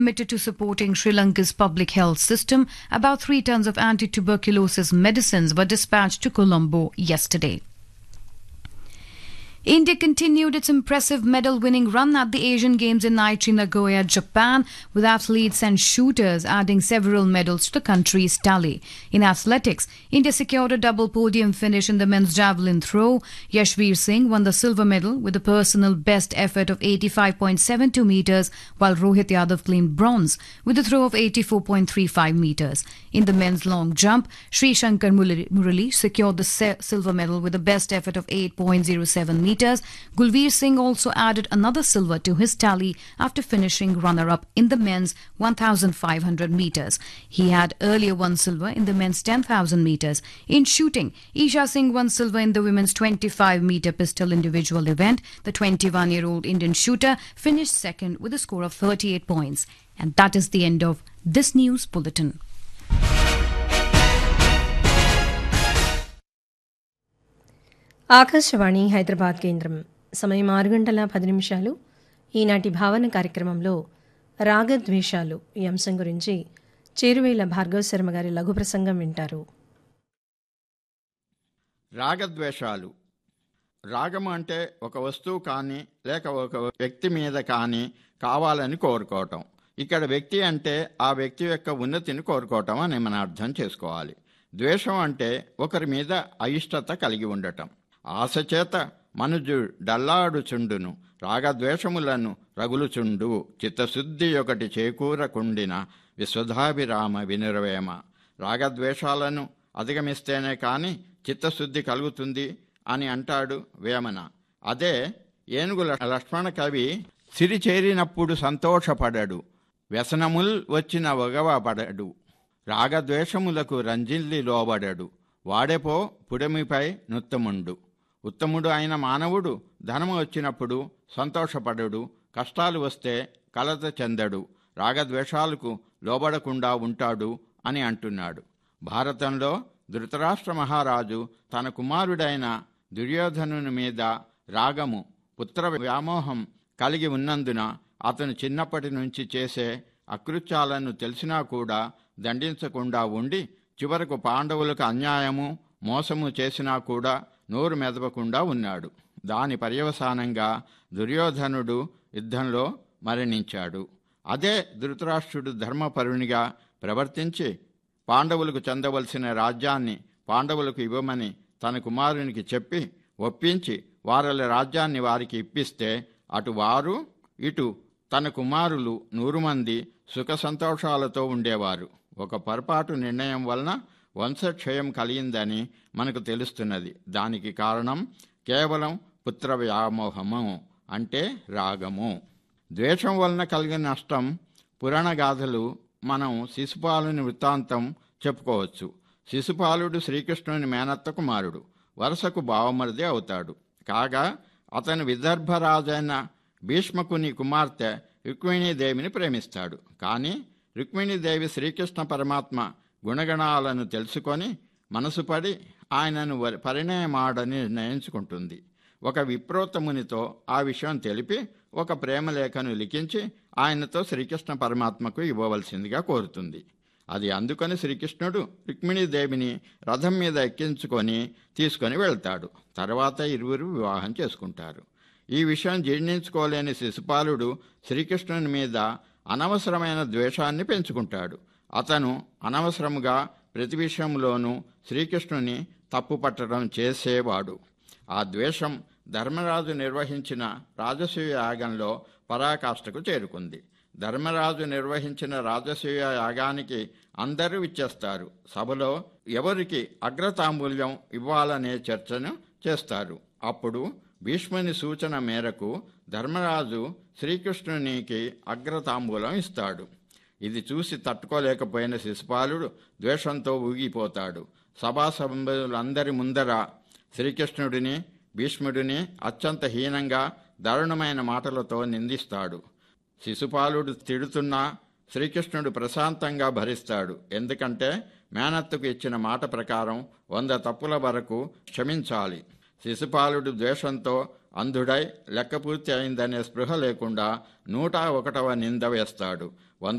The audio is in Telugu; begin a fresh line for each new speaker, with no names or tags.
committed to supporting Sri Lanka's public health system. About three tons of anti tuberculosis medicines were dispatched to Colombo yesterday. India continued its impressive medal winning run at the Asian Games in Aichi, Nagoya, Japan, with athletes and shooters adding several medals to the country's tally. In athletics, India secured a double podium finish in the men's javelin throw. Yashveer Singh won the silver medal with a personal best effort of 85.72 meters, while Rohit Yadav claimed bronze with a throw of 84.35 meters. In the men's long jump, Sri Shankar Murali secured the se- silver medal with a best effort of 8.07 meters meters. Gulveer Singh also added another silver to his tally after finishing runner up in the men's 1500 meters. He had earlier won silver in the men's 10,000 meters. In shooting, Isha Singh won silver in the women's 25 meter pistol individual event. The 21 year old Indian shooter finished second with a score of 38 points. And that is the end of this news bulletin.
Akashvani Hyderabad కేంద్రం సమయం ఆరు గంటల పది నిమిషాలు ఈనాటి భావన కార్యక్రమంలో రాగద్వేషాలు ఈ అంశం గురించి చేరువేల భార్గవ శర్మ గారి లఘు ప్రసంగం వింటారు
రాగద్వేషాలు రాగం అంటే ఒక వస్తువు కానీ లేక ఒక వ్యక్తి మీద కానీ కావాలని కోరుకోవటం ఇక్కడ వ్యక్తి అంటే ఆ వ్యక్తి యొక్క ఉన్నతిని కోరుకోవటం అని మనం అర్థం చేసుకోవాలి ద్వేషం అంటే ఒకరి మీద అయిష్టత కలిగి ఉండటం ఆశ చేత మనుజు డల్లాడుచుండును రాగద్వేషములను రగులుచుండు చిత్తశుద్ధి ఒకటి చేకూరకుండిన విశ్వధాభిరామ వినురవేమ రాగద్వేషాలను అధిగమిస్తేనే కాని చిత్తశుద్ధి కలుగుతుంది అని అంటాడు వేమన అదే ఏనుగుల లక్ష్మణ కవి సిరి చేరినప్పుడు సంతోషపడడు వ్యసనముల్ వచ్చిన ఒగవపడడు రాగద్వేషములకు రంజిల్లి లోబడడు వాడెపో పుడమిపై నుత్తముండు ఉత్తముడు అయిన మానవుడు ధనము వచ్చినప్పుడు సంతోషపడడు కష్టాలు వస్తే కలత చెందడు రాగద్వేషాలకు లోబడకుండా ఉంటాడు అని అంటున్నాడు భారతంలో ధృతరాష్ట్ర మహారాజు తన కుమారుడైన దుర్యోధనుని మీద రాగము పుత్ర వ్యామోహం కలిగి ఉన్నందున అతను చిన్నప్పటి నుంచి చేసే అకృత్యాలను తెలిసినా కూడా దండించకుండా ఉండి చివరకు పాండవులకు అన్యాయము మోసము చేసినా కూడా నోరు మెదపకుండా ఉన్నాడు దాని పర్యవసానంగా దుర్యోధనుడు యుద్ధంలో మరణించాడు అదే ధృతరాష్ట్రుడు ధర్మపరునిగా ప్రవర్తించి పాండవులకు చెందవలసిన రాజ్యాన్ని పాండవులకు ఇవ్వమని తన కుమారునికి చెప్పి ఒప్పించి వారల రాజ్యాన్ని వారికి ఇప్పిస్తే అటు వారు ఇటు తన కుమారులు నూరు మంది సుఖ సంతోషాలతో ఉండేవారు ఒక పొరపాటు నిర్ణయం వలన వంశక్షయం కలిగిందని మనకు తెలుస్తున్నది దానికి కారణం కేవలం పుత్ర వ్యామోహము అంటే రాగము ద్వేషం వలన కలిగిన నష్టం పురాణగాథలు మనం శిశుపాలుని వృత్తాంతం చెప్పుకోవచ్చు శిశుపాలుడు శ్రీకృష్ణుని మేనత్త కుమారుడు వరుసకు బావమరిది అవుతాడు కాగా అతను విదర్భరాజైన భీష్మకుని కుమార్తె రుక్మిణీదేవిని ప్రేమిస్తాడు కానీ రుక్మిణీదేవి శ్రీకృష్ణ పరమాత్మ గుణగణాలను తెలుసుకొని మనసుపడి ఆయనను పరిణయమాడని నిర్ణయించుకుంటుంది ఒక విప్రోత్తమునితో ఆ విషయం తెలిపి ఒక ప్రేమలేఖను లిఖించి ఆయనతో శ్రీకృష్ణ పరమాత్మకు ఇవ్వవలసిందిగా కోరుతుంది అది అందుకొని శ్రీకృష్ణుడు రుక్మిణీదేవిని రథం మీద ఎక్కించుకొని తీసుకొని వెళ్తాడు తర్వాత ఇరువురు వివాహం చేసుకుంటారు ఈ విషయం జీర్ణించుకోలేని శిశుపాలుడు శ్రీకృష్ణుని మీద అనవసరమైన ద్వేషాన్ని పెంచుకుంటాడు అతను అనవసరముగా ప్రతి విషయంలోనూ శ్రీకృష్ణుని తప్పుపట్టడం చేసేవాడు ఆ ద్వేషం ధర్మరాజు నిర్వహించిన రాజసూయ యాగంలో పరాకాష్ఠకు చేరుకుంది ధర్మరాజు నిర్వహించిన రాజసూయ యాగానికి అందరూ ఇచ్చేస్తారు సభలో ఎవరికి అగ్రతాంబూల్యం ఇవ్వాలనే చర్చను చేస్తారు అప్పుడు భీష్ముని సూచన మేరకు ధర్మరాజు శ్రీకృష్ణునికి అగ్రతాంబూలం ఇస్తాడు ఇది చూసి తట్టుకోలేకపోయిన శిశుపాలుడు ద్వేషంతో ఊగిపోతాడు సభాసభ్యులందరి ముందర శ్రీకృష్ణుడిని భీష్ముడిని అత్యంత హీనంగా దారుణమైన మాటలతో నిందిస్తాడు శిశుపాలుడు తిడుతున్నా శ్రీకృష్ణుడు ప్రశాంతంగా భరిస్తాడు ఎందుకంటే మేనత్తుకు ఇచ్చిన మాట ప్రకారం వంద తప్పుల వరకు క్షమించాలి శిశుపాలుడు ద్వేషంతో అంధుడై లెక్క పూర్తి అయిందనే స్పృహ లేకుండా నూట ఒకటవ నింద వేస్తాడు వంద